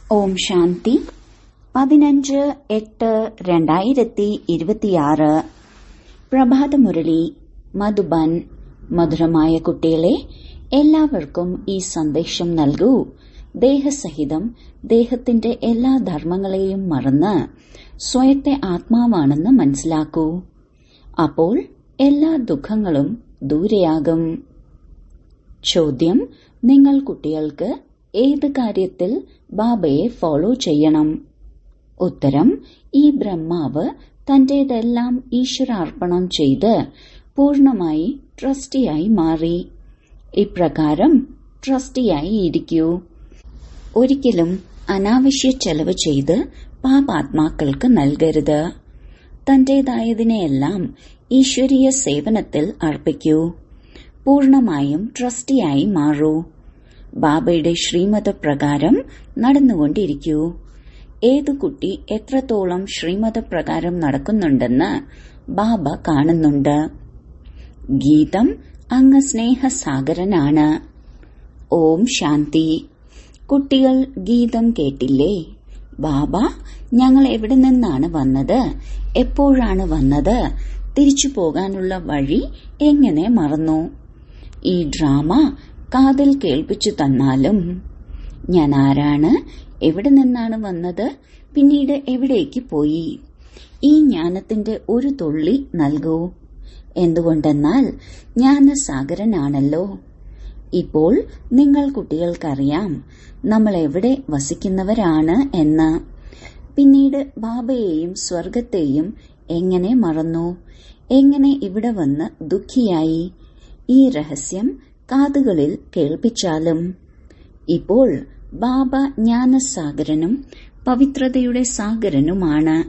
ഓം ശാന്തി പതിനഞ്ച് എട്ട് രണ്ടായിരത്തി ഇരുപത്തിയാറ് പ്രഭാതമുരളി മധുബൻ മധുരമായ കുട്ടികളെ എല്ലാവർക്കും ഈ സന്ദേശം നൽകൂ ദേഹസഹിതം ദേഹത്തിന്റെ എല്ലാ ധർമ്മങ്ങളെയും മറന്ന് സ്വയത്തെ ആത്മാവാണെന്ന് മനസ്സിലാക്കൂ അപ്പോൾ എല്ലാ ദുഃഖങ്ങളും ദൂരെയാകും ചോദ്യം നിങ്ങൾ കുട്ടികൾക്ക് ഏത് കാര്യത്തിൽ ബാബയെ ഫോളോ ചെയ്യണം ഉത്തരം ഈ ബ്രഹ്മാവ് തന്റേതെല്ലാം ഈശ്വരാർപ്പണം ചെയ്ത് പൂർണമായി ട്രസ്റ്റിയായി മാറി ഇപ്രകാരം ട്രസ്റ്റിയായി ഇരിക്കൂ ഒരിക്കലും അനാവശ്യ ചെലവ് ചെയ്ത് പാപാത്മാക്കൾക്ക് നൽകരുത് തന്റേതായതിനെയെല്ലാം ഈശ്വരീയ സേവനത്തിൽ അർപ്പിക്കൂ പൂർണമായും ട്രസ്റ്റിയായി മാറൂ ബാബയുടെ ശ്രീമത പ്രകാരം നടന്നുകൊണ്ടിരിക്കൂ ഏതു കുട്ടി എത്രത്തോളം ശ്രീമത പ്രകാരം നടക്കുന്നുണ്ടെന്ന് ബാബ കാണുന്നുണ്ട് ഗീതം അങ്ങ് സ്നേഹസാഗരനാണ് ഓം ശാന്തി കുട്ടികൾ ഗീതം കേട്ടില്ലേ ബാബ ഞങ്ങൾ എവിടെ നിന്നാണ് വന്നത് എപ്പോഴാണ് വന്നത് തിരിച്ചു പോകാനുള്ള വഴി എങ്ങനെ മറന്നു ഈ ഡ്രാമ കാതിൽ കേൾപ്പിച്ചു തന്നാലും ഞാൻ ആരാണ് എവിടെ നിന്നാണ് വന്നത് പിന്നീട് എവിടേക്ക് പോയി ഈ ജ്ഞാനത്തിന്റെ ഒരു തുള്ളി നൽകൂ എന്തുകൊണ്ടെന്നാൽ ജ്ഞാനസാഗരനാണല്ലോ ഇപ്പോൾ നിങ്ങൾ കുട്ടികൾക്കറിയാം നമ്മൾ എവിടെ വസിക്കുന്നവരാണ് എന്ന് പിന്നീട് ബാബയെയും സ്വർഗത്തെയും എങ്ങനെ മറന്നു എങ്ങനെ ഇവിടെ വന്ന് ദുഃഖിയായി ഈ രഹസ്യം കാതുകളിൽ കേൾപ്പിച്ചാലും ഇപ്പോൾ ബാബ ജ്ഞാനസാഗരനും പവിത്രതയുടെ സാഗരനുമാണ്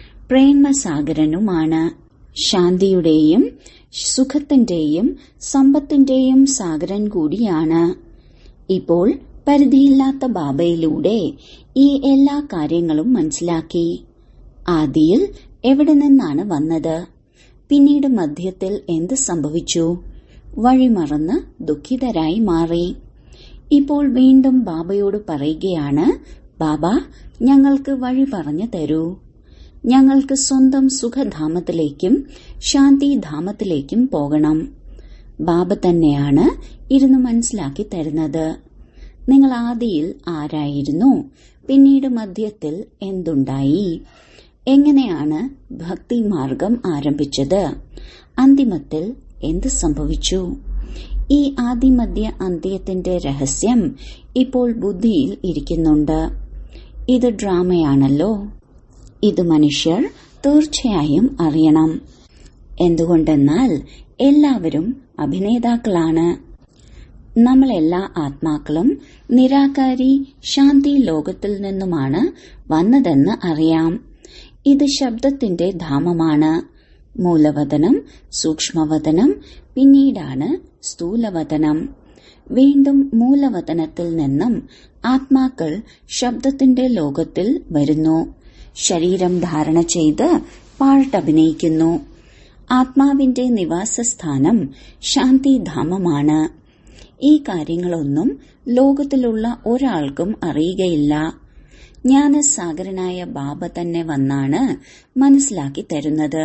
പ്രേമസാഗരനുമാണ് ശാന്തിയുടെയും സുഖത്തിന്റെയും സമ്പത്തിന്റെയും സാഗരൻ കൂടിയാണ് ഇപ്പോൾ പരിധിയില്ലാത്ത ബാബയിലൂടെ ഈ എല്ലാ കാര്യങ്ങളും മനസ്സിലാക്കി ആദിയിൽ എവിടെ നിന്നാണ് വന്നത് പിന്നീട് മധ്യത്തിൽ എന്ത് സംഭവിച്ചു വഴിമറന്ന് ദുഃഖിതരായി മാറി ഇപ്പോൾ വീണ്ടും ബാബയോട് പറയുകയാണ് ബാബ ഞങ്ങൾക്ക് വഴി പറഞ്ഞു തരൂ ഞങ്ങൾക്ക് സ്വന്തം സുഖധാമത്തിലേക്കും ശാന്തിധാമത്തിലേക്കും പോകണം ബാബ തന്നെയാണ് ഇരുന്ന് മനസ്സിലാക്കി തരുന്നത് നിങ്ങൾ ആദിയിൽ ആരായിരുന്നു പിന്നീട് മധ്യത്തിൽ എന്തുണ്ടായി എങ്ങനെയാണ് ഭക്തിമാർഗം ആരംഭിച്ചത് അന്തിമത്തിൽ എന്ത് സംഭവിച്ചു ഈ ആദിമധ്യ അന്ത്യത്തിന്റെ രഹസ്യം ഇപ്പോൾ ബുദ്ധിയിൽ ഇരിക്കുന്നുണ്ട് ഇത് ഡ്രാമയാണല്ലോ ഇത് മനുഷ്യർ തീർച്ചയായും അറിയണം എന്തുകൊണ്ടെന്നാൽ എല്ലാവരും അഭിനേതാക്കളാണ് നമ്മളെല്ലാ ആത്മാക്കളും നിരാകാരി ശാന്തി ലോകത്തിൽ നിന്നുമാണ് വന്നതെന്ന് അറിയാം ഇത് ശബ്ദത്തിന്റെ ധാമമാണ് മൂലവതനം സൂക്ഷ്മവതനം പിന്നീടാണ് സ്ഥൂലവതനം വീണ്ടും മൂലവതനത്തിൽ നിന്നും ആത്മാക്കൾ ശബ്ദത്തിന്റെ ലോകത്തിൽ വരുന്നു ശരീരം ധാരണ ചെയ്ത് പാട്ടഭിനയിക്കുന്നു ആത്മാവിന്റെ നിവാസസ്ഥാനം ശാന്തിധാമമാണ് ഈ കാര്യങ്ങളൊന്നും ലോകത്തിലുള്ള ഒരാൾക്കും അറിയുകയില്ല ജ്ഞാനസാഗരനായ ബാബ തന്നെ വന്നാണ് മനസ്സിലാക്കി തരുന്നത്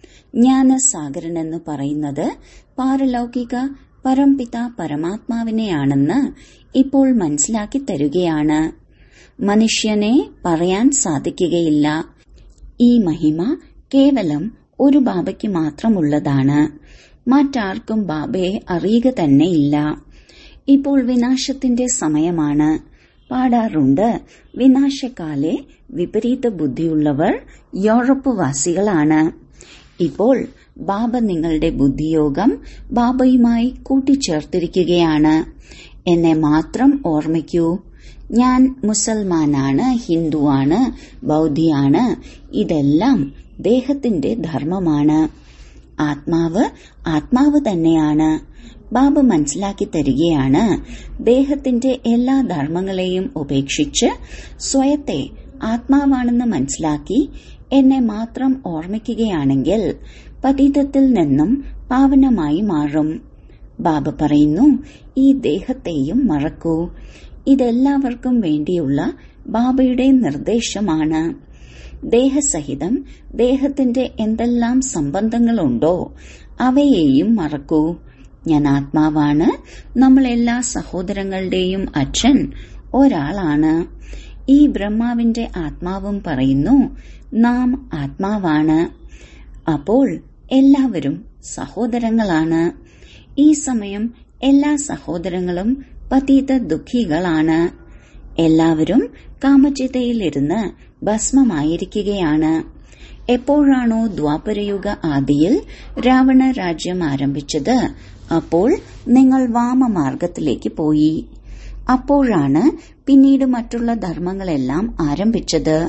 ജ്ഞാനസാഗരൻ എന്ന് പറയുന്നത് പാരലൗകിക പരംപിത പരമാത്മാവിനെയാണെന്ന് ഇപ്പോൾ മനസ്സിലാക്കി തരുകയാണ് മനുഷ്യനെ പറയാൻ സാധിക്കുകയില്ല ഈ മഹിമ കേവലം ഒരു ബാബയ്ക്ക് മാത്രമുള്ളതാണ് മറ്റാർക്കും ബാബയെ അറിയുക തന്നെയില്ല ഇപ്പോൾ വിനാശത്തിന്റെ സമയമാണ് പാടാറുണ്ട് വിനാശകാലെ വിപരീത ബുദ്ധിയുള്ളവർ യൂറോപ്പ് വാസികളാണ് ഇപ്പോൾ ബാബ നിങ്ങളുടെ ബുദ്ധിയോഗം ബാബയുമായി കൂട്ടിച്ചേർത്തിരിക്കുകയാണ് എന്നെ മാത്രം ഓർമ്മിക്കൂ ഞാൻ മുസൽമാനാണ് ഹിന്ദുവാണ് ബൗദ്ധിയാണ് ഇതെല്ലാം ദേഹത്തിന്റെ ധർമ്മമാണ് ആത്മാവ് ആത്മാവ് തന്നെയാണ് ബാബ മനസ്സിലാക്കി തരികയാണ് ദേഹത്തിന്റെ എല്ലാ ധർമ്മങ്ങളെയും ഉപേക്ഷിച്ച് സ്വയത്തെ ആത്മാവാണെന്ന് മനസ്സിലാക്കി എന്നെ മാത്രം ഓർമ്മിക്കുകയാണെങ്കിൽ പതീതത്തിൽ നിന്നും പാവനമായി മാറും ബാബ പറയുന്നു ഈ ദേഹത്തെയും മറക്കൂ ഇതെല്ലാവർക്കും വേണ്ടിയുള്ള ബാബയുടെ നിർദ്ദേശമാണ് ദേഹസഹിതം ദേഹത്തിന്റെ എന്തെല്ലാം സംബന്ധങ്ങളുണ്ടോ അവയെയും മറക്കൂ ഞാൻ ആത്മാവാണ് നമ്മൾ എല്ലാ സഹോദരങ്ങളുടെയും അച്ഛൻ ഒരാളാണ് ഈ ബ്രഹ്മാവിന്റെ ആത്മാവും പറയുന്നു നാം ആത്മാവാണ് അപ്പോൾ എല്ലാവരും സഹോദരങ്ങളാണ് ഈ സമയം എല്ലാ സഹോദരങ്ങളും പതീത ദുഃഖികളാണ് എല്ലാവരും കാമചിതയിലിരുന്ന് ഭസ്മമായിരിക്കുകയാണ് എപ്പോഴാണോ ദ്വാപരയുഗ ആദിയിൽ രാവണ രാജ്യം ആരംഭിച്ചത് അപ്പോൾ നിങ്ങൾ വാമമാർഗത്തിലേക്ക് പോയി അപ്പോഴാണ് പിന്നീട് മറ്റുള്ള ധർമ്മങ്ങളെല്ലാം ആരംഭിച്ചത്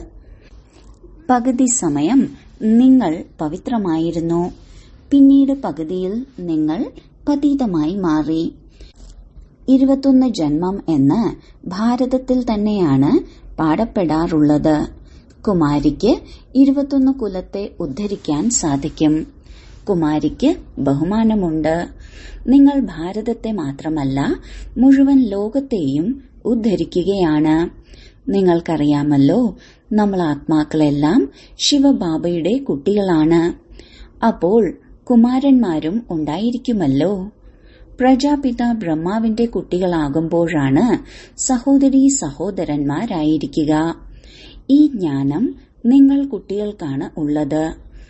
പകുതി സമയം നിങ്ങൾ പവിത്രമായിരുന്നു പിന്നീട് പകുതിയിൽ നിങ്ങൾ പതീതമായി മാറി ഇരുപത്തൊന്ന് ജന്മം എന്ന് ഭാരതത്തിൽ തന്നെയാണ് പാടപ്പെടാറുള്ളത് കുമാരിക്ക് ഇരുപത്തൊന്ന് കുലത്തെ ഉദ്ധരിക്കാൻ സാധിക്കും കുമാരിക്ക് ബഹുമാനമുണ്ട് നിങ്ങൾ ഭാരതത്തെ മാത്രമല്ല മുഴുവൻ ലോകത്തെയും ഉദ്ധരിക്കുകയാണ് നിങ്ങൾക്കറിയാമല്ലോ നമ്മൾ ആത്മാക്കളെല്ലാം ശിവബാബയുടെ കുട്ടികളാണ് അപ്പോൾ കുമാരന്മാരും ഉണ്ടായിരിക്കുമല്ലോ പ്രജാപിത ബ്രഹ്മാവിന്റെ കുട്ടികളാകുമ്പോഴാണ് സഹോദരി സഹോദരന്മാരായിരിക്കുക ഈ ജ്ഞാനം നിങ്ങൾ കുട്ടികൾക്കാണ് ഉള്ളത്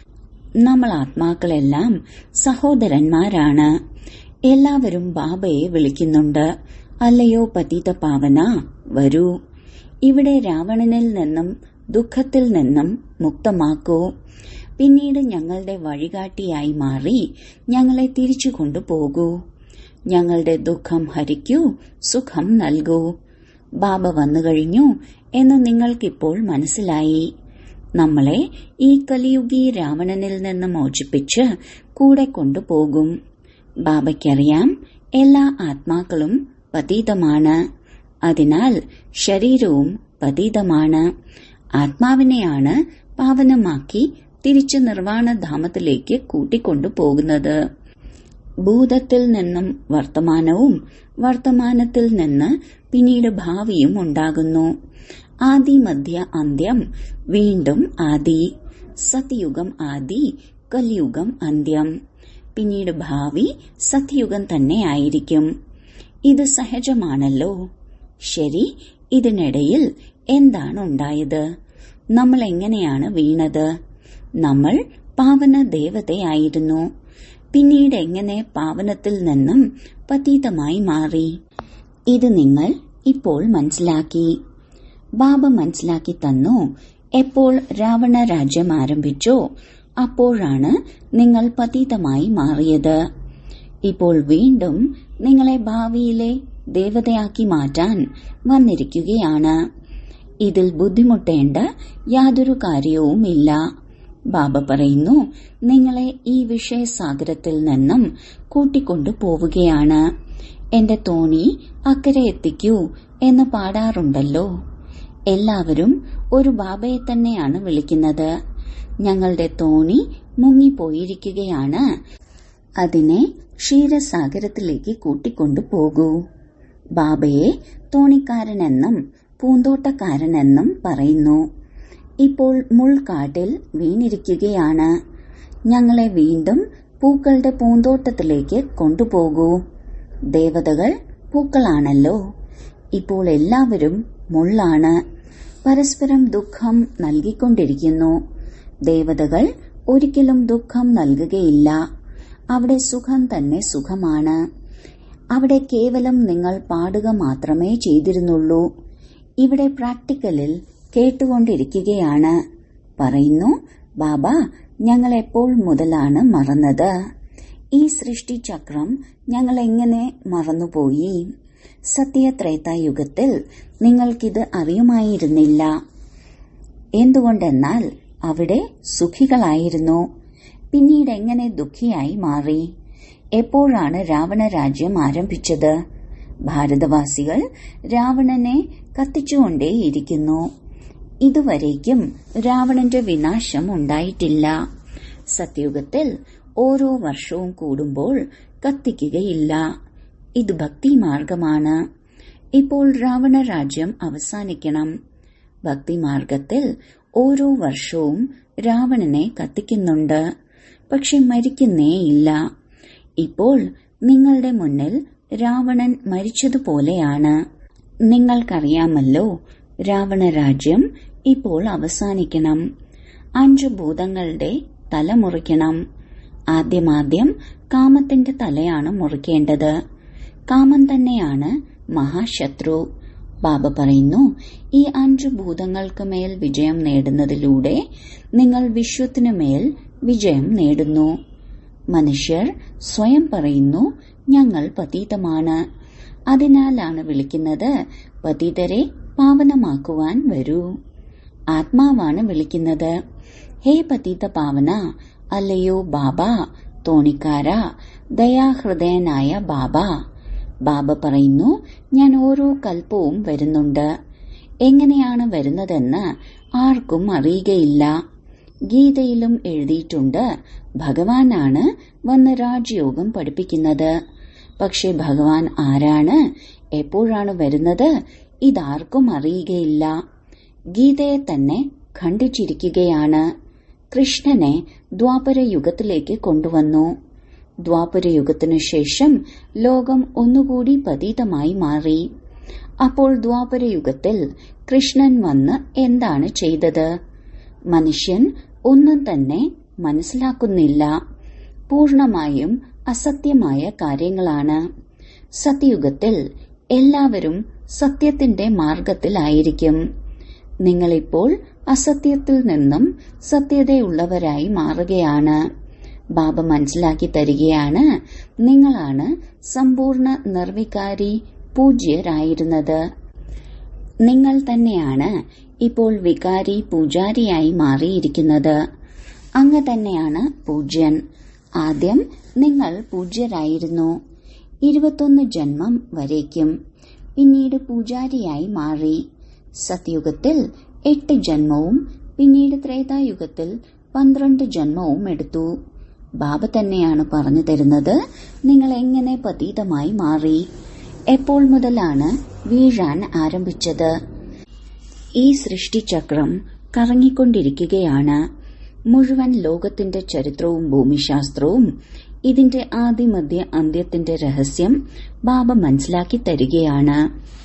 നമ്മൾ ആത്മാക്കളെല്ലാം സഹോദരന്മാരാണ് എല്ലാവരും ബാബയെ വിളിക്കുന്നുണ്ട് അല്ലയോ പതിത പാവന വരൂ ഇവിടെ രാവണനിൽ നിന്നും ദുഃഖത്തിൽ നിന്നും മുക്തമാക്കൂ പിന്നീട് ഞങ്ങളുടെ വഴികാട്ടിയായി മാറി ഞങ്ങളെ തിരിച്ചു കൊണ്ടുപോകൂ ഞങ്ങളുടെ ദുഃഖം ഹരിക്കൂ സുഖം നൽകൂ ബാബ വന്നു കഴിഞ്ഞു എന്ന് നിങ്ങൾക്കിപ്പോൾ മനസ്സിലായി നമ്മളെ ഈ കലിയുഗി രാവണനിൽ നിന്ന് മോചിപ്പിച്ച് കൂടെ കൊണ്ടുപോകും ബാബയ്ക്കറിയാം എല്ലാ ആത്മാക്കളും പതീതമാണ് അതിനാൽ ശരീരവും പതീതമാണ് ആത്മാവിനെയാണ് പാവനമാക്കി തിരിച്ച് നിർവാണധാമത്തിലേക്ക് കൂട്ടിക്കൊണ്ടുപോകുന്നത് ഭൂതത്തിൽ നിന്നും വർത്തമാനവും വർത്തമാനത്തിൽ നിന്ന് പിന്നീട് ഭാവിയും ഉണ്ടാകുന്നു ആദി മധ്യ അന്ത്യം വീണ്ടും ആദി സത്യുഗം ആദി കലിയുഗം അന്ത്യം പിന്നീട് ഭാവി സത്യുഗം തന്നെ ആയിരിക്കും ഇത് സഹജമാണല്ലോ ശരി ഇതിനിടയിൽ എന്താണ് ഉണ്ടായത് നമ്മൾ എങ്ങനെയാണ് വീണത് നമ്മൾ പാവന ദേവതയായിരുന്നു പിന്നീട് എങ്ങനെ പാവനത്തിൽ നിന്നും പതീതമായി മാറി ഇത് നിങ്ങൾ ഇപ്പോൾ മനസ്സിലാക്കി ബാബ മനസ്സിലാക്കി തന്നു എപ്പോൾ രാവണ രാജ്യം ആരംഭിച്ചോ അപ്പോഴാണ് നിങ്ങൾ പതീതമായി മാറിയത് ഇപ്പോൾ വീണ്ടും നിങ്ങളെ ഭാവിയിലെ ദേവതയാക്കി മാറ്റാൻ വന്നിരിക്കുകയാണ് ഇതിൽ ബുദ്ധിമുട്ടേണ്ട യാതൊരു കാര്യവുമില്ല ബാബ പറയുന്നു നിങ്ങളെ ഈ വിഷയസാഗരത്തിൽ നിന്നും കൂട്ടിക്കൊണ്ടു പോവുകയാണ് എന്റെ തോണി അക്കരെ എത്തിക്കൂ എന്ന് പാടാറുണ്ടല്ലോ എല്ലാവരും ഒരു ബാബയെ തന്നെയാണ് വിളിക്കുന്നത് ഞങ്ങളുടെ തോണി മുങ്ങിപ്പോയിരിക്കുകയാണ് അതിനെ ക്ഷീരസാഗരത്തിലേക്ക് കൂട്ടിക്കൊണ്ടു പോകൂ ബാബയെ തോണിക്കാരനെന്നും പൂന്തോട്ടക്കാരനെന്നും പറയുന്നു ഇപ്പോൾ മുൾക്കാട്ടിൽ വീണിരിക്കുകയാണ് ഞങ്ങളെ വീണ്ടും പൂക്കളുടെ പൂന്തോട്ടത്തിലേക്ക് കൊണ്ടുപോകൂ ദേവതകൾ പൂക്കളാണല്ലോ ഇപ്പോൾ എല്ലാവരും മുള്ളാണ് പരസ്പരം ദുഃഖം നൽകിക്കൊണ്ടിരിക്കുന്നു ദേവതകൾ ഒരിക്കലും ദുഃഖം നൽകുകയില്ല അവിടെ സുഖം തന്നെ സുഖമാണ് അവിടെ കേവലം നിങ്ങൾ പാടുക മാത്രമേ ചെയ്തിരുന്നുള്ളൂ ഇവിടെ പ്രാക്ടിക്കലിൽ കേട്ടുകൊണ്ടിരിക്കുകയാണ് പറയുന്നു ബാബ ഞങ്ങൾ എപ്പോൾ മുതലാണ് മറന്നത് ഈ സൃഷ്ടിചക്രം ഞങ്ങൾ എങ്ങനെ മറന്നുപോയി സത്യത്രേതായുഗത്തിൽ നിങ്ങൾക്കിത് അറിയുമായിരുന്നില്ല എന്തുകൊണ്ടെന്നാൽ അവിടെ സുഖികളായിരുന്നു പിന്നീട് എങ്ങനെ ദുഃഖിയായി മാറി എപ്പോഴാണ് രാവണ രാജ്യം ആരംഭിച്ചത് ഭാരതവാസികൾ രാവണനെ കത്തിച്ചുകൊണ്ടേയിരിക്കുന്നു ഇതുവരേക്കും രാവണന്റെ വിനാശം ഉണ്ടായിട്ടില്ല സത്യുഗത്തിൽ ഓരോ വർഷവും കൂടുമ്പോൾ കത്തിക്കുകയില്ല ഇത് ഭക്തി മാർഗമാണ് ഇപ്പോൾ രാവണ രാജ്യം അവസാനിക്കണം ഭക്തിമാർഗത്തിൽ ഓരോ വർഷവും രാവണനെ കത്തിക്കുന്നുണ്ട് പക്ഷെ മരിക്കുന്നേയില്ല ഇപ്പോൾ നിങ്ങളുടെ മുന്നിൽ രാവണൻ മരിച്ചതുപോലെയാണ് നിങ്ങൾക്കറിയാമല്ലോ രാവണ രാജ്യം ഇപ്പോൾ അവസാനിക്കണം അഞ്ചു ഭൂതങ്ങളുടെ തല മുറിക്കണം ആദ്യമാദ്യം കാമത്തിന്റെ തലയാണ് മുറിക്കേണ്ടത് കാമം തന്നെയാണ് മഹാശത്രു ബാബ പറയുന്നു ഈ അഞ്ചു ഭൂതങ്ങൾക്ക് മേൽ വിജയം നേടുന്നതിലൂടെ നിങ്ങൾ വിശ്വത്തിനു മേൽ വിജയം നേടുന്നു മനുഷ്യർ സ്വയം പറയുന്നു ഞങ്ങൾ പതീതമാണ് അതിനാലാണ് വിളിക്കുന്നത് പതിതരെ പാവനമാക്കുവാൻ വരൂ ആത്മാവാണ് വിളിക്കുന്നത് ഹേ പതീത പാവന അല്ലയോ ബാബ തോണിക്കാര ദയാഹൃദയനായ ബാബ ബാബ പറയുന്നു ഞാൻ ഓരോ കൽപ്പവും വരുന്നുണ്ട് എങ്ങനെയാണ് വരുന്നതെന്ന് ആർക്കും അറിയുകയില്ല ഗീതയിലും എഴുതിയിട്ടുണ്ട് ഭഗവാനാണ് വന്ന് രാജയോഗം പഠിപ്പിക്കുന്നത് പക്ഷെ ഭഗവാൻ ആരാണ് എപ്പോഴാണ് വരുന്നത് ഇതാർക്കും അറിയുകയില്ല ഗീതയെ തന്നെ ഖണ്ഡിച്ചിരിക്കുകയാണ് കൃഷ്ണനെ ദ്വാപര യുഗത്തിലേക്ക് കൊണ്ടുവന്നു ദ്വാപര യുഗത്തിനു ശേഷം ലോകം ഒന്നുകൂടി പതീതമായി മാറി അപ്പോൾ ദ്വാപര യുഗത്തിൽ കൃഷ്ണൻ വന്ന് എന്താണ് ചെയ്തത് മനുഷ്യൻ ഒന്നും തന്നെ മനസ്സിലാക്കുന്നില്ല പൂർണമായും അസത്യമായ കാര്യങ്ങളാണ് സത്യയുഗത്തിൽ എല്ലാവരും സത്യത്തിന്റെ മാർഗത്തിലായിരിക്കും നിങ്ങളിപ്പോൾ അസത്യത്തിൽ നിന്നും സത്യതയുള്ളവരായി മാറുകയാണ് ബാബ മനസ്സിലാക്കി തരികയാണ് നിങ്ങളാണ് സമ്പൂർണ്ണ നിർവികാരി പൂജ്യരായിരുന്നത് നിങ്ങൾ തന്നെയാണ് ഇപ്പോൾ വികാരി പൂജാരിയായി മാറിയിരിക്കുന്നത് അങ്ങ് തന്നെയാണ് പൂജ്യൻ ആദ്യം നിങ്ങൾ പൂജ്യരായിരുന്നു ഇരുപത്തൊന്ന് ജന്മം വരേക്കും പിന്നീട് പൂജാരിയായി മാറി സത്യുഗത്തിൽ എട്ട് ജന്മവും പിന്നീട് ത്രേതായുഗത്തിൽ പന്ത്രണ്ട് ജന്മവും എടുത്തു ബാബ തന്നെയാണ് പറഞ്ഞു തരുന്നത് നിങ്ങൾ എങ്ങനെ പതീതമായി മാറി എപ്പോൾ മുതലാണ് വീഴാൻ ആരംഭിച്ചത് ഈ സൃഷ്ടിചക്രം കറങ്ങിക്കൊണ്ടിരിക്കുകയാണ് മുഴുവൻ ലോകത്തിന്റെ ചരിത്രവും ഭൂമിശാസ്ത്രവും ഇതിന്റെ ആദിമധ്യ അന്ത്യത്തിന്റെ രഹസ്യം ബാബ മനസ്സിലാക്കി തരികയാണ്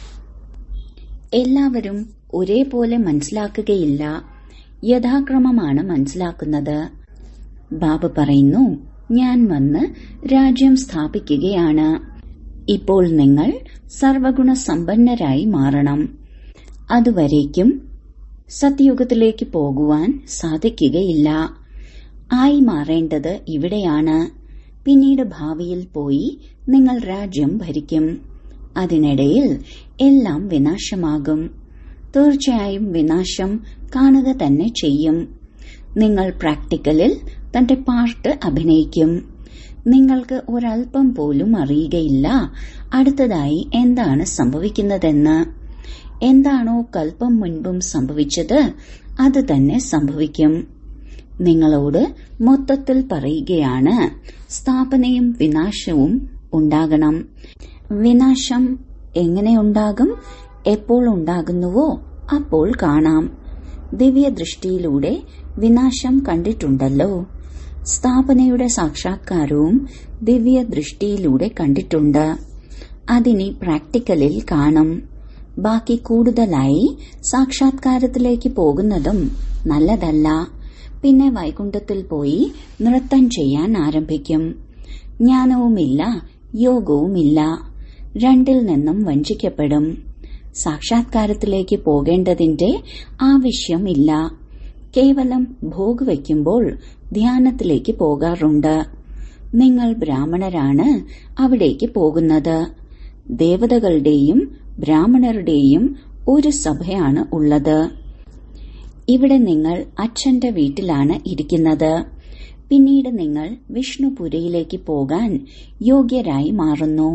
എല്ലാവരും ഒരേപോലെ മനസ്സിലാക്കുകയില്ല യഥാക്രമമാണ് മനസ്സിലാക്കുന്നത് ബാബ പറയുന്നു ഞാൻ വന്ന് രാജ്യം സ്ഥാപിക്കുകയാണ് ഇപ്പോൾ നിങ്ങൾ സർവഗുണ സമ്പന്നരായി മാറണം അതുവരേക്കും സത്യയുഗത്തിലേക്ക് പോകുവാൻ സാധിക്കുകയില്ല ആയി മാറേണ്ടത് ഇവിടെയാണ് പിന്നീട് ഭാവിയിൽ പോയി നിങ്ങൾ രാജ്യം ഭരിക്കും അതിനിടയിൽ എല്ലാം വിനാശമാകും തീർച്ചയായും വിനാശം കാണുക തന്നെ ചെയ്യും നിങ്ങൾ പ്രാക്ടിക്കലിൽ തന്റെ പാർട്ട് അഭിനയിക്കും നിങ്ങൾക്ക് ഒരൽപ്പം പോലും അറിയുകയില്ല അടുത്തതായി എന്താണ് സംഭവിക്കുന്നതെന്ന് എന്താണോ കൽപ്പം മുൻപും സംഭവിച്ചത് അത് തന്നെ സംഭവിക്കും നിങ്ങളോട് മൊത്തത്തിൽ പറയുകയാണ് സ്ഥാപനയും വിനാശവും ഉണ്ടാകണം വിനാശം എങ്ങനെ ഉണ്ടാകും എപ്പോൾ ഉണ്ടാകുന്നുവോ അപ്പോൾ കാണാം ദിവ്യദൃഷ്ടിയിലൂടെ വിനാശം കണ്ടിട്ടുണ്ടല്ലോ സ്ഥാപനയുടെ സാക്ഷാത്കാരവും ദിവ്യദൃഷ്ടിയിലൂടെ കണ്ടിട്ടുണ്ട് അതിനി പ്രാക്ടിക്കലിൽ കാണും ബാക്കി കൂടുതലായി സാക്ഷാത്കാരത്തിലേക്ക് പോകുന്നതും നല്ലതല്ല പിന്നെ വൈകുണ്ഠത്തിൽ പോയി നൃത്തം ചെയ്യാൻ ആരംഭിക്കും ജ്ഞാനവുമില്ല യോഗവുമില്ല രണ്ടിൽ നിന്നും വഞ്ചിക്കപ്പെടും സാക്ഷാത്കാരത്തിലേക്ക് പോകേണ്ടതിന്റെ ആവശ്യമില്ല കേവലം ഭോഗ് വയ്ക്കുമ്പോൾ ധ്യാനത്തിലേക്ക് പോകാറുണ്ട് നിങ്ങൾ ബ്രാഹ്മണരാണ് അവിടേക്ക് പോകുന്നത് ദേവതകളുടെയും ബ്രാഹ്മണരുടെയും ഒരു സഭയാണ് ഉള്ളത് ഇവിടെ നിങ്ങൾ അച്ഛന്റെ വീട്ടിലാണ് ഇരിക്കുന്നത് പിന്നീട് നിങ്ങൾ വിഷ്ണുപുരയിലേക്ക് പോകാൻ യോഗ്യരായി മാറുന്നു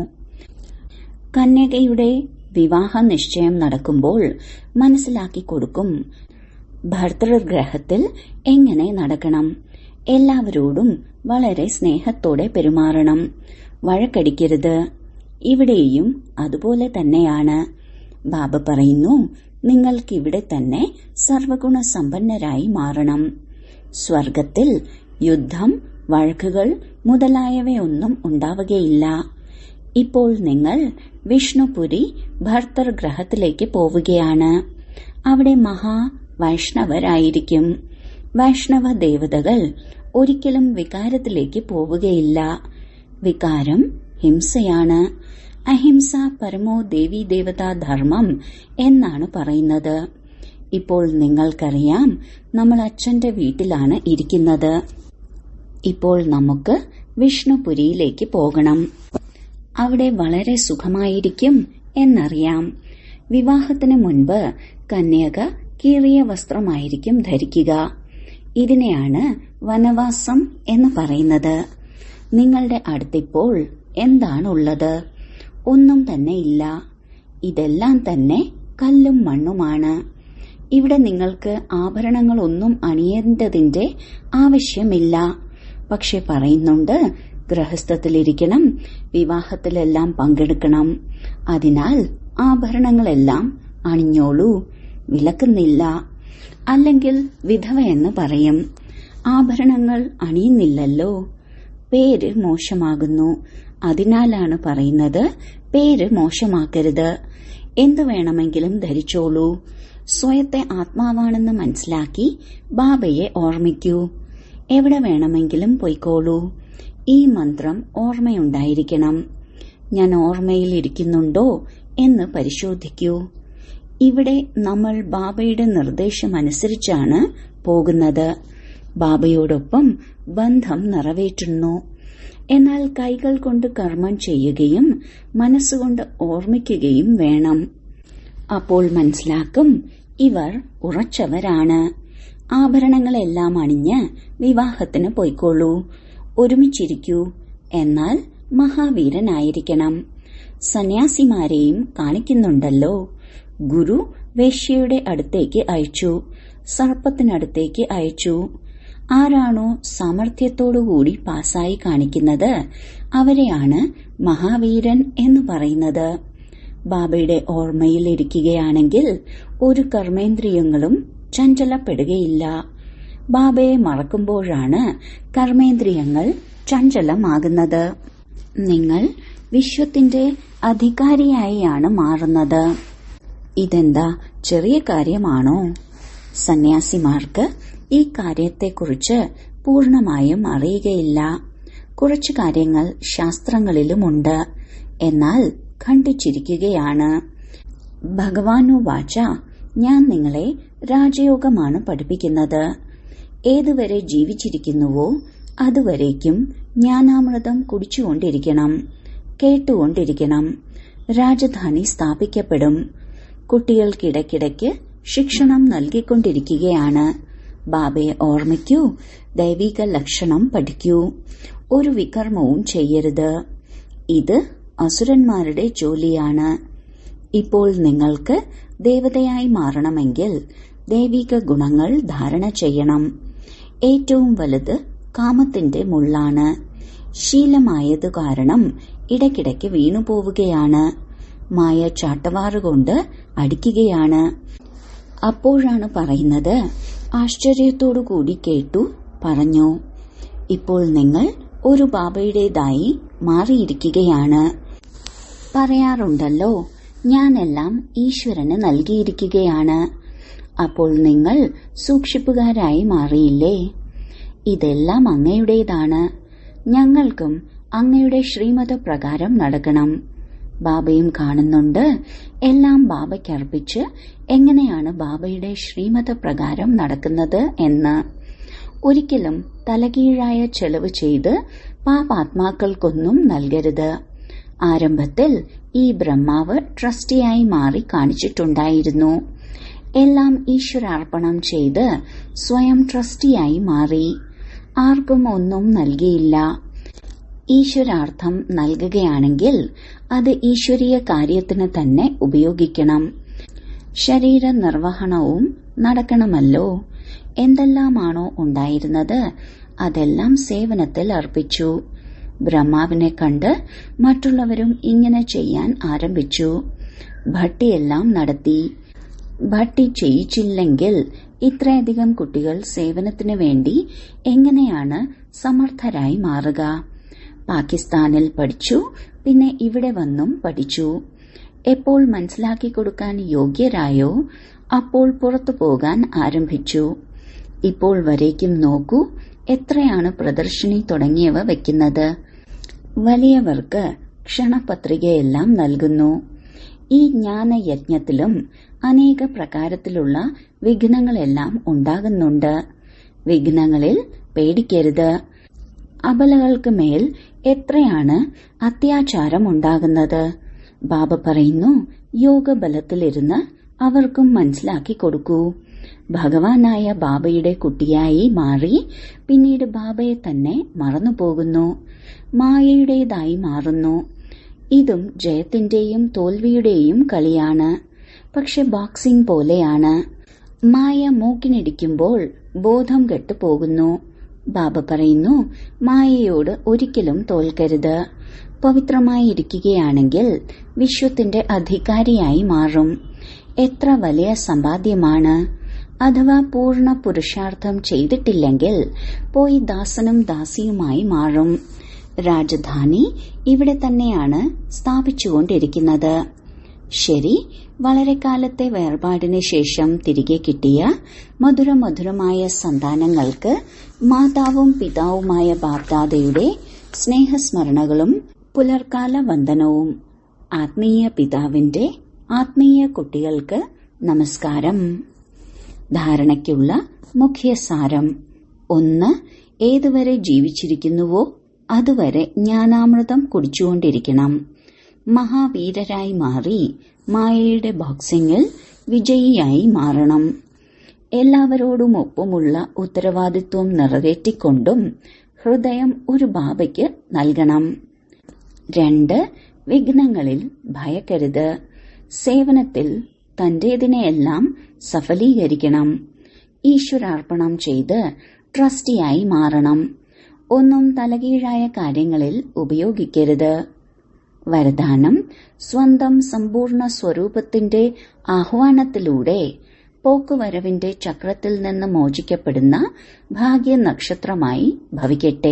കന്യകയുടെ വിവാഹ നിശ്ചയം നടക്കുമ്പോൾ മനസ്സിലാക്കി കൊടുക്കും ഭർതൃഗ്രഹത്തിൽ എങ്ങനെ നടക്കണം എല്ലാവരോടും വളരെ സ്നേഹത്തോടെ പെരുമാറണം വഴക്കടിക്കരുത് ഇവിടെയും അതുപോലെ തന്നെയാണ് ബാബ പറയുന്നു നിങ്ങൾക്കിവിടെ തന്നെ സർവഗുണ സമ്പന്നരായി മാറണം സ്വർഗത്തിൽ യുദ്ധം വഴക്കുകൾ മുതലായവയൊന്നും ഉണ്ടാവുകയില്ല ഇപ്പോൾ നിങ്ങൾ വിഷ്ണുപുരി ഭർത്തർ ഗ്രഹത്തിലേക്ക് പോവുകയാണ് അവിടെ മഹാ വൈഷ്ണവരായിരിക്കും വൈഷ്ണവ ദേവതകൾ ഒരിക്കലും വികാരത്തിലേക്ക് പോവുകയില്ല വികാരം ഹിംസയാണ് അഹിംസ പരമോ ദേവി ദേവതാ ധർമ്മം എന്നാണ് പറയുന്നത് ഇപ്പോൾ നിങ്ങൾക്കറിയാം നമ്മൾ അച്ഛന്റെ വീട്ടിലാണ് ഇരിക്കുന്നത് ഇപ്പോൾ നമുക്ക് വിഷ്ണുപുരിയിലേക്ക് പോകണം അവിടെ വളരെ സുഖമായിരിക്കും എന്നറിയാം വിവാഹത്തിന് മുൻപ് കന്യക കീറിയ വസ്ത്രമായിരിക്കും ധരിക്കുക ഇതിനെയാണ് വനവാസം എന്ന് പറയുന്നത് നിങ്ങളുടെ അടുത്തിപ്പോൾ എന്താണുള്ളത് ഒന്നും തന്നെ ഇല്ല ഇതെല്ലാം തന്നെ കല്ലും മണ്ണുമാണ് ഇവിടെ നിങ്ങൾക്ക് ആഭരണങ്ങളൊന്നും അണിയേണ്ടതിന്റെ ആവശ്യമില്ല പക്ഷെ പറയുന്നുണ്ട് ഗൃഹസ്ഥത്തിലിരിക്കണം വിവാഹത്തിലെല്ലാം പങ്കെടുക്കണം അതിനാൽ ആഭരണങ്ങളെല്ലാം അണിഞ്ഞോളൂ വിലക്കുന്നില്ല അല്ലെങ്കിൽ വിധവ എന്ന് പറയും ആഭരണങ്ങൾ അണിയുന്നില്ലല്ലോ പേര് മോശമാകുന്നു അതിനാലാണ് പറയുന്നത് പേര് മോശമാക്കരുത് എന്തു വേണമെങ്കിലും ധരിച്ചോളൂ സ്വയത്തെ ആത്മാവാണെന്ന് മനസ്സിലാക്കി ബാബയെ ഓർമ്മിക്കൂ എവിടെ വേണമെങ്കിലും പൊയ്ക്കോളൂ ഈ മന്ത്രം ഓർമ്മയുണ്ടായിരിക്കണം ഞാൻ ഓർമ്മയിൽ ഇരിക്കുന്നുണ്ടോ എന്ന് പരിശോധിക്കൂ ഇവിടെ നമ്മൾ ബാബയുടെ നിർദ്ദേശമനുസരിച്ചാണ് പോകുന്നത് ബാബയോടൊപ്പം ബന്ധം നിറവേറ്റുന്നു എന്നാൽ കൈകൾ കൊണ്ട് കർമ്മം ചെയ്യുകയും മനസ്സുകൊണ്ട് ഓർമ്മിക്കുകയും വേണം അപ്പോൾ മനസ്സിലാക്കും ഇവർ ഉറച്ചവരാണ് ആഭരണങ്ങളെല്ലാം അണിഞ്ഞ് വിവാഹത്തിന് പോയിക്കോളൂ ഒരുമിച്ചിരിക്കൂ എന്നാൽ മഹാവീരനായിരിക്കണം സന്യാസിമാരെയും കാണിക്കുന്നുണ്ടല്ലോ ഗുരു വേശ്യയുടെ അടുത്തേക്ക് അയച്ചു സർപ്പത്തിനടുത്തേക്ക് അയച്ചു ആരാണോ സാമർഥ്യത്തോടുകൂടി പാസായി കാണിക്കുന്നത് അവരെയാണ് മഹാവീരൻ എന്ന് പറയുന്നത് ബാബയുടെ ഓർമ്മയിൽ ഇരിക്കുകയാണെങ്കിൽ ഒരു കർമ്മേന്ദ്രിയങ്ങളും ചഞ്ചലപ്പെടുകയില്ല ബാബയെ മറക്കുമ്പോഴാണ് കർമ്മേന്ദ്രിയങ്ങൾ ചഞ്ചലമാകുന്നത് നിങ്ങൾ വിശ്വത്തിന്റെ അധികാരിയായാണ് മാറുന്നത് ഇതെന്താ ചെറിയ കാര്യമാണോ സന്യാസിമാർക്ക് ഈ കാര്യത്തെക്കുറിച്ച് പൂർണമായും അറിയുകയില്ല കുറച്ചു കാര്യങ്ങൾ ശാസ്ത്രങ്ങളിലുമുണ്ട് എന്നാൽ ഖണ്ഡിച്ചിരിക്കുകയാണ് ഭഗവാനു വാച ഞാൻ നിങ്ങളെ രാജയോഗമാണ് പഠിപ്പിക്കുന്നത് ഏതുവരെ ജീവിച്ചിരിക്കുന്നുവോ അതുവരേക്കും ജ്ഞാനാമൃതം കുടിച്ചുകൊണ്ടിരിക്കണം കേട്ടുകൊണ്ടിരിക്കണം രാജധാനി സ്ഥാപിക്കപ്പെടും കുട്ടികൾക്കിടയ്ക്കിടയ്ക്ക് ശിക്ഷണം നൽകിക്കൊണ്ടിരിക്കുകയാണ് ബാബയെ ഓർമ്മിക്കൂ ദൈവിക ലക്ഷണം പഠിക്കൂ ഒരു വികർമ്മവും ചെയ്യരുത് ഇത് അസുരന്മാരുടെ ജോലിയാണ് ഇപ്പോൾ നിങ്ങൾക്ക് ദേവതയായി മാറണമെങ്കിൽ ദൈവിക ഗുണങ്ങൾ ധാരണ ചെയ്യണം ഏറ്റവും വലുത് കാമത്തിന്റെ മുള്ളാണ് ശീലമായത് കാരണം ഇടയ്ക്കിടയ്ക്ക് വീണുപോവുകയാണ് മായ ചാട്ടവാറുകൊണ്ട് അടിക്കുകയാണ് അപ്പോഴാണ് പറയുന്നത് ആശ്ചര്യത്തോടുകൂടി കേട്ടു പറഞ്ഞു ഇപ്പോൾ നിങ്ങൾ ഒരു ബാബയുടേതായി മാറിയിരിക്കുകയാണ് പറയാറുണ്ടല്ലോ ഞാനെല്ലാം ഈശ്വരന് നൽകിയിരിക്കുകയാണ് അപ്പോൾ നിങ്ങൾ സൂക്ഷിപ്പുകാരായി മാറിയില്ലേ ഇതെല്ലാം അങ്ങയുടേതാണ് ഞങ്ങൾക്കും അങ്ങയുടെ ശ്രീമത പ്രകാരം നടക്കണം ബാബയും കാണുന്നുണ്ട് എല്ലാം ബാബയ്ക്കർപ്പിച്ച് എങ്ങനെയാണ് ബാബയുടെ ശ്രീമത പ്രകാരം നടക്കുന്നത് എന്ന് ഒരിക്കലും തലകീഴായ ചെലവ് ചെയ്ത് പാപാത്മാക്കൾക്കൊന്നും നൽകരുത് ആരംഭത്തിൽ ഈ ബ്രഹ്മാവ് ട്രസ്റ്റിയായി മാറി കാണിച്ചിട്ടുണ്ടായിരുന്നു എല്ലാം ഈശ്വരാർപ്പണം ചെയ്ത് സ്വയം ട്രസ്റ്റിയായി മാറി ആർക്കും ഒന്നും നൽകിയില്ല ഈശ്വരാർത്ഥം നൽകുകയാണെങ്കിൽ അത് ഈശ്വരീയ കാര്യത്തിന് തന്നെ ഉപയോഗിക്കണം ശരീര നിർവഹണവും നടക്കണമല്ലോ എന്തെല്ലാമാണോ ഉണ്ടായിരുന്നത് അതെല്ലാം സേവനത്തിൽ അർപ്പിച്ചു ബ്രഹ്മാവിനെ കണ്ട് മറ്റുള്ളവരും ഇങ്ങനെ ചെയ്യാൻ ആരംഭിച്ചു ഭട്ടിയെല്ലാം നടത്തി ഭട്ടി ചെയ്യിച്ചില്ലെങ്കിൽ ഇത്രയധികം കുട്ടികൾ സേവനത്തിനു വേണ്ടി എങ്ങനെയാണ് സമർത്ഥരായി മാറുക പാകിസ്ഥാനിൽ പഠിച്ചു പിന്നെ ഇവിടെ വന്നും പഠിച്ചു എപ്പോൾ മനസ്സിലാക്കി കൊടുക്കാൻ യോഗ്യരായോ അപ്പോൾ പുറത്തു പോകാൻ ആരംഭിച്ചു ഇപ്പോൾ വരേക്കും നോക്കൂ എത്രയാണ് പ്രദർശിനി തുടങ്ങിയവ വെക്കുന്നത് വലിയവർക്ക് ക്ഷണപത്രികയെല്ലാം നൽകുന്നു ഈ ജ്ഞാനയജ്ഞത്തിലും അനേക പ്രകാരത്തിലുള്ള വിഘ്നങ്ങളെല്ലാം ഉണ്ടാകുന്നുണ്ട് വിഘ്നങ്ങളിൽ പേടിക്കരുത് അബലകൾക്ക് മേൽ എത്രയാണ് അത്യാചാരം ഉണ്ടാകുന്നത് ബാബ പറയുന്നു യോഗബലത്തിലിരുന്ന് അവർക്കും മനസ്സിലാക്കി കൊടുക്കൂ ഭഗവാനായ ബാബയുടെ കുട്ടിയായി മാറി പിന്നീട് ബാബയെ തന്നെ മറന്നുപോകുന്നു മായയുടേതായി മാറുന്നു ഇതും ജയത്തിന്റെയും തോൽവിയുടെയും കളിയാണ് പക്ഷെ ബോക്സിംഗ് പോലെയാണ് മായ മൂക്കിനിടിക്കുമ്പോൾ ബോധം കെട്ടുപോകുന്നു ബാബ പറയുന്നു മായയോട് ഒരിക്കലും തോൽക്കരുത് പവിത്രമായി ഇരിക്കുകയാണെങ്കിൽ വിശ്വത്തിന്റെ അധികാരിയായി മാറും എത്ര വലിയ സമ്പാദ്യമാണ് അഥവാ പൂർണ്ണ പുരുഷാർത്ഥം ചെയ്തിട്ടില്ലെങ്കിൽ പോയി ദാസനും ദാസിയുമായി മാറും രാജധാനി ഇവിടെ തന്നെയാണ് സ്ഥാപിച്ചുകൊണ്ടിരിക്കുന്നത് ശരി വളരെ കാലത്തെ വേർപാടിന് ശേഷം തിരികെ കിട്ടിയ മധുരമധുരമായ സന്താനങ്ങൾക്ക് മാതാവും പിതാവുമായ ബാപ്ദാദയുടെ സ്നേഹസ്മരണകളും പുലർക്കാല വന്ദനവും ആത്മീയ പിതാവിന്റെ ആത്മീയ കുട്ടികൾക്ക് നമസ്കാരം ധാരണയ്ക്കുള്ള മുഖ്യ സാരം ഒന്ന് ഏതുവരെ ജീവിച്ചിരിക്കുന്നുവോ അതുവരെ ജ്ഞാനാമൃതം കുടിച്ചുകൊണ്ടിരിക്കണം മഹാവീരരായി മാറി മായയുടെ ബോക്സിംഗിൽ വിജയിയായി മാറണം എല്ലാവരോടും ഒപ്പമുള്ള ഉത്തരവാദിത്വം നിറവേറ്റിക്കൊണ്ടും ഹൃദയം ഒരു ബാബയ്ക്ക് നൽകണം രണ്ട് വിഘ്നങ്ങളിൽ ഭയക്കരുത് സേവനത്തിൽ തന്റേതിനെയെല്ലാം സഫലീകരിക്കണം ഈശ്വരാർപ്പണം ചെയ്ത് ട്രസ്റ്റിയായി മാറണം ഒന്നും തലകീഴായ കാര്യങ്ങളിൽ ഉപയോഗിക്കരുത് വരദാനം സ്വന്തം സമ്പൂർണ്ണ സ്വരൂപത്തിന്റെ ആഹ്വാനത്തിലൂടെ പോക്കുവരവിന്റെ ചക്രത്തിൽ നിന്ന് മോചിക്കപ്പെടുന്ന ഭാഗ്യ നക്ഷത്രമായി ഭവിക്കട്ടെ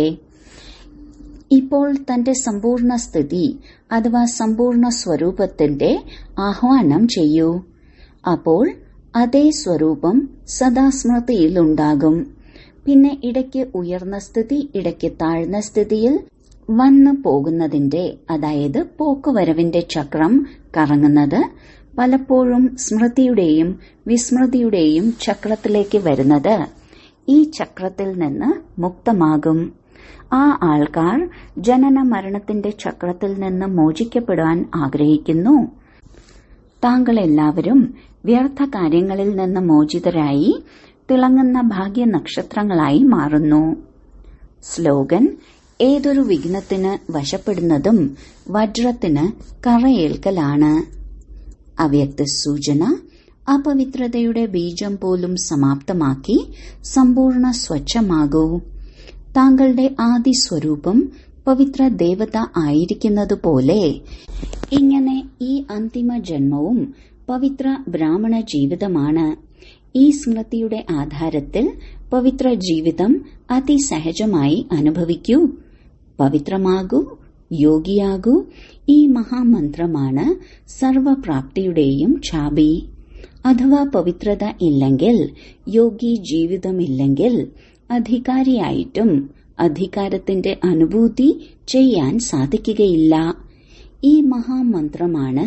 ഇപ്പോൾ തന്റെ സമ്പൂർണ്ണ സ്ഥിതി അഥവാ സമ്പൂർണ്ണ സ്വരൂപത്തിന്റെ ആഹ്വാനം ചെയ്യൂ അപ്പോൾ അതേ സ്വരൂപം സദാ സ്മൃതിയിലുണ്ടാകും പിന്നെ ഇടയ്ക്ക് ഉയർന്ന സ്ഥിതി ഇടയ്ക്ക് താഴ്ന്ന സ്ഥിതിയിൽ വന്നു പോകുന്നതിന്റെ അതായത് പോക്കുവരവിന്റെ ചക്രം കറങ്ങുന്നത് പലപ്പോഴും സ്മൃതിയുടെയും വിസ്മൃതിയുടെയും ചക്രത്തിലേക്ക് വരുന്നത് ഈ ചക്രത്തിൽ നിന്ന് മുക്തമാകും ആ ആൾക്കാർ ജനന മരണത്തിന്റെ ചക്രത്തിൽ നിന്ന് മോചിക്കപ്പെടാൻ ആഗ്രഹിക്കുന്നു താങ്കൾ എല്ലാവരും വ്യർത്ഥ കാര്യങ്ങളിൽ നിന്ന് മോചിതരായി തിളങ്ങുന്ന ഭാഗ്യ നക്ഷത്രങ്ങളായി മാറുന്നു സ്ലോഗൻ ഏതൊരു വിഘ്നത്തിന് വശപ്പെടുന്നതും വജ്രത്തിന് കറയേൽക്കലാണ് അവ്യക്ത സൂചന അപവിത്രതയുടെ ബീജം പോലും സമാപ്തമാക്കി സമ്പൂർണ്ണ സ്വച്ഛമാകൂ താങ്കളുടെ ആദി സ്വരൂപം പവിത്ര ദേവത ആയിരിക്കുന്നതുപോലെ ഇങ്ങനെ ഈ അന്തിമ ജന്മവും പവിത്ര ബ്രാഹ്മണ ജീവിതമാണ് ഈ സ്മൃതിയുടെ ആധാരത്തിൽ പവിത്ര ജീവിതം അതിസഹജമായി അനുഭവിക്കൂ പവിത്രമാകൂ യോഗിയാകൂ ഈ മഹാമന്ത്രമാണ് സർവപ്രാപ്തിയുടെയും ചാബി അഥവാ പവിത്രത ഇല്ലെങ്കിൽ യോഗി ജീവിതമില്ലെങ്കിൽ അധികാരിയായിട്ടും അധികാരത്തിന്റെ അനുഭൂതി ചെയ്യാൻ സാധിക്കുകയില്ല ഈ മഹാമന്ത്രമാണ്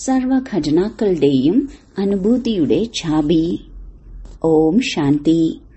സർവഘടനാക്കളുടെയും അനുഭൂതിയുടെ ഛാബി ഓം ശാന്തി